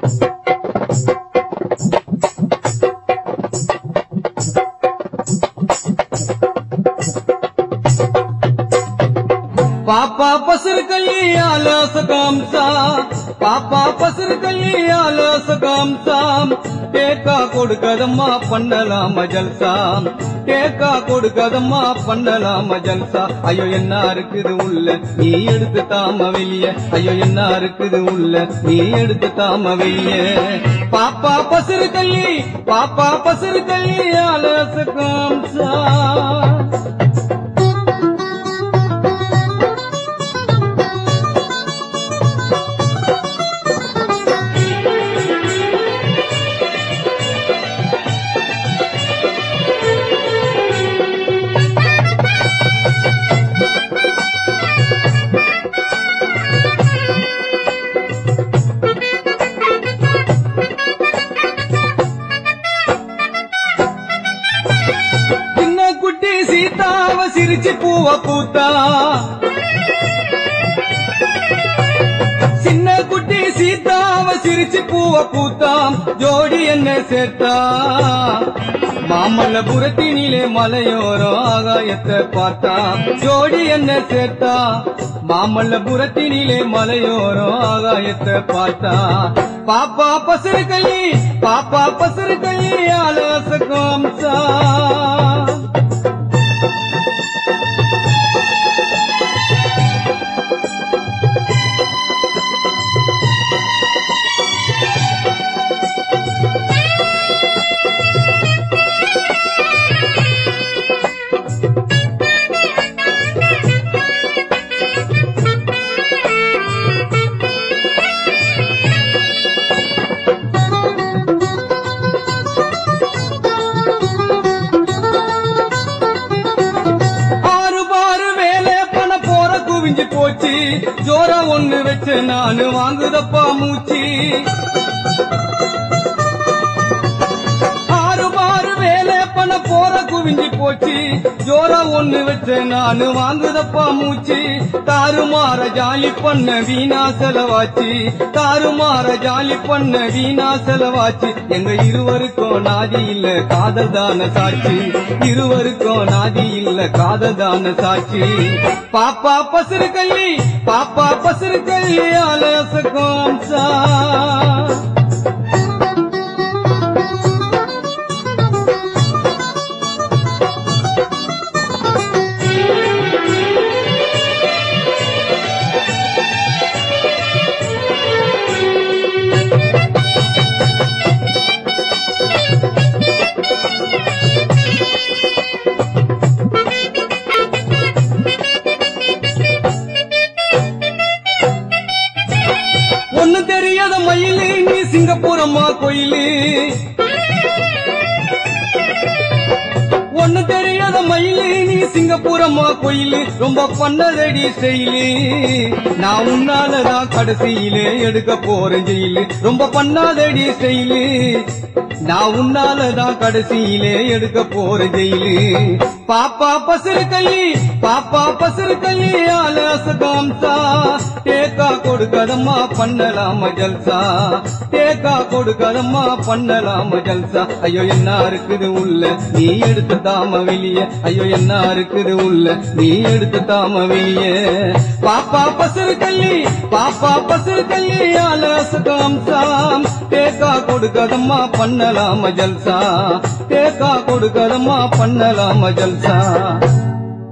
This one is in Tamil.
ಪಾಪಾ ಪಸರು ಕಲ್ಲಿಯಾಲ ಸಕಾಂಸ ಪಾಪಾ ಪಸರು ಕಲ್ಲಿಯಾಲ ಸಕಾಂಸ டேக்கா கொடுக்கதம்மா பண்ணலாம ஜல்சா டேக்கா கொடுக்கதம்மா பண்ணலாம ஜல்சா ஐயோ என்ன இருக்குது உள்ள நீ எடுத்து தாம வெளிய ஐயோ என்ன இருக்குது உள்ள நீ எடுத்து தாம வெளிய பாப்பா பசரு கல்லி பாப்பா பசரு கல்லி ஆலசகாம்சா சின்ன குட்டி சீதாவ சிரிச்சு பூவ பூத்தா சின்ன குட்டி சீதாவ சிரிச்சு பூவ பூத்தாம் ஜோடி என்ன சேர்த்தா மாமல்லபுரத்தினிலே மலையோரம் ஆகாயத்தை பார்த்தா ஜோடி என்ன சேர்த்தா மாமல்லபுரத்தினிலே மலையோரம் ஆகாயத்தை பார்த்தா பாப்பா பசரு கல்லி பாப்பா பசரு கல்லி ஆலோசகம்சா ஆறு பாரு வேலை பண்ண போற குவிஞ்சு போச்சு ஜோரா ஒண்ணு வச்சு நானு வாங்குதப்பா மூச்சு ஆறு பாரு வேலை பண்ண போற குவிஞ்சு போச்சு ஜோரா ஒண்ணு வச்சு நானு வாங்குதப்பா மூச்சு தாறுமாற ஜாலி பண்ண வீணா செலவாச்சு தாறுமாற ஜாலி பண்ண வீணா செலவாச்சு எங்க இருவருக்கும் நாதி இல்ல காதல் தான சாட்சி இருவருக்கும் நாதி இல்ல காதல் தான சாட்சி பாப்பா பசரு கல்லி பாப்பா பசரு கல்லி ஆலோசகம் சா ஒண்ணு தெரியாத மயிலு நீ சிங்கப்பூரம்மா கோயிலு ஒண்ணு தெரியாத மயிலு நீ சிங்கப்பூரம்மா கோயிலு ரொம்ப பண்ணதடி ஸ்டைலு நான் உன்னாலதான் கடைசியிலே எடுக்க போறேன் ஜெயிலு ரொம்ப பண்ணாதடி ஸ்டைலு நான் உன்னாலதான் கடைசியிலே எடுக்க போறேன் ஜெயிலு பாப்பா பசரு கல்லி பாப்பா பசரு கல்லி ஆலசகாம்சா தேக்கா கொடுக்கதம்மா பண்ணலாம ஜல்சா தேக்கா கொடுக்கதம்மா பண்ணலாம ஜல்சா ஐயோ என்ன இருக்குது உள்ள நீ எடுத்து தாம வெளிய ஐயோ என்ன இருக்குது உள்ள நீ எடுத்து தாம வெளிய பாப்பா பசரு கல்லி பாப்பா பசரு கல்லி ஆலசகாம்சா தேக்கா கொடுக்கதம்மா பண்ணலாம ஜல்சா தேக்கா கொடுக்கதம்மா பண்ணலாம ஜல்சா